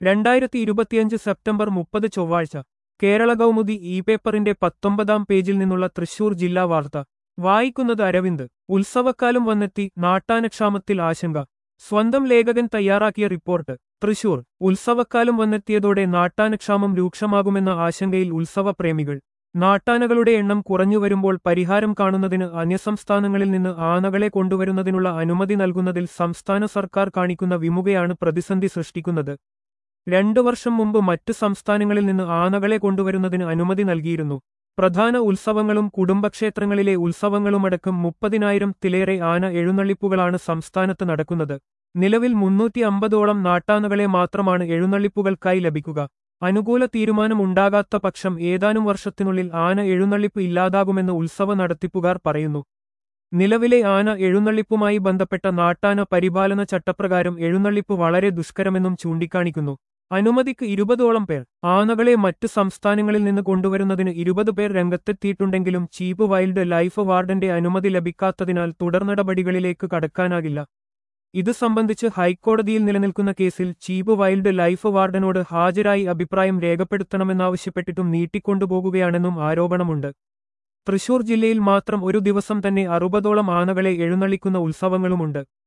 രണ്ടായിരത്തി ഇരുപത്തിയഞ്ച് സെപ്റ്റംബർ മുപ്പത് ചൊവ്വാഴ്ച കേരള കൗമുദി ഇ പേപ്പറിന്റെ പത്തൊമ്പതാം പേജിൽ നിന്നുള്ള തൃശൂർ ജില്ലാ വാർത്ത വായിക്കുന്നത് അരവിന്ദ് ഉത്സവക്കാലം വന്നെത്തി നാട്ടാനക്ഷാമത്തിൽ ആശങ്ക സ്വന്തം ലേഖകൻ തയ്യാറാക്കിയ റിപ്പോർട്ട് തൃശൂർ ഉത്സവക്കാലം വന്നെത്തിയതോടെ നാട്ടാനക്ഷാമം രൂക്ഷമാകുമെന്ന ആശങ്കയിൽ ഉത്സവപ്രേമികൾ നാട്ടാനകളുടെ എണ്ണം കുറഞ്ഞുവരുമ്പോൾ പരിഹാരം കാണുന്നതിന് അന്യസംസ്ഥാനങ്ങളിൽ നിന്ന് ആനകളെ കൊണ്ടുവരുന്നതിനുള്ള അനുമതി നൽകുന്നതിൽ സംസ്ഥാന സർക്കാർ കാണിക്കുന്ന വിമുഖയാണ് പ്രതിസന്ധി സൃഷ്ടിക്കുന്നത് രണ്ടു വർഷം മുമ്പ് മറ്റു സംസ്ഥാനങ്ങളിൽ നിന്ന് ആനകളെ കൊണ്ടുവരുന്നതിന് അനുമതി നൽകിയിരുന്നു പ്രധാന ഉത്സവങ്ങളും കുടുംബക്ഷേത്രങ്ങളിലെ ഉത്സവങ്ങളുമടക്കം മുപ്പതിനായിരം തിലേറെ ആന എഴുന്നള്ളിപ്പുകളാണ് സംസ്ഥാനത്ത് നടക്കുന്നത് നിലവിൽ മുന്നൂറ്റി അമ്പതോളം നാട്ടാനകളെ മാത്രമാണ് എഴുന്നള്ളിപ്പുകൾക്കായി ലഭിക്കുക അനുകൂല തീരുമാനമുണ്ടാകാത്ത പക്ഷം ഏതാനും വർഷത്തിനുള്ളിൽ ആന എഴുന്നള്ളിപ്പ് ഇല്ലാതാകുമെന്ന് ഉത്സവ നടത്തിപ്പുകാർ പറയുന്നു നിലവിലെ ആന എഴുന്നള്ളിപ്പുമായി ബന്ധപ്പെട്ട നാട്ടാന പരിപാലന ചട്ടപ്രകാരം എഴുന്നള്ളിപ്പ് വളരെ ദുഷ്കരമെന്നും ചൂണ്ടിക്കാണിക്കുന്നു അനുമതിക്ക് ഇരുപതോളം പേർ ആനകളെ മറ്റു സംസ്ഥാനങ്ങളിൽ നിന്ന് കൊണ്ടുവരുന്നതിന് ഇരുപത് പേർ രംഗത്തെത്തിയിട്ടുണ്ടെങ്കിലും ചീഫ് വൈൽഡ് ലൈഫ് വാർഡന്റെ അനുമതി ലഭിക്കാത്തതിനാൽ തുടർനടപടികളിലേക്ക് കടക്കാനാകില്ല ഇത് സംബന്ധിച്ച് ഹൈക്കോടതിയിൽ നിലനിൽക്കുന്ന കേസിൽ ചീഫ് വൈൽഡ് ലൈഫ് വാർഡനോട് ഹാജരായി അഭിപ്രായം രേഖപ്പെടുത്തണമെന്നാവശ്യപ്പെട്ടിട്ടും നീട്ടിക്കൊണ്ടുപോകുകയാണെന്നും ആരോപണമുണ്ട് തൃശൂർ ജില്ലയിൽ മാത്രം ഒരു ദിവസം തന്നെ അറുപതോളം ആനകളെ എഴുന്നള്ളിക്കുന്ന ഉത്സവങ്ങളുമുണ്ട്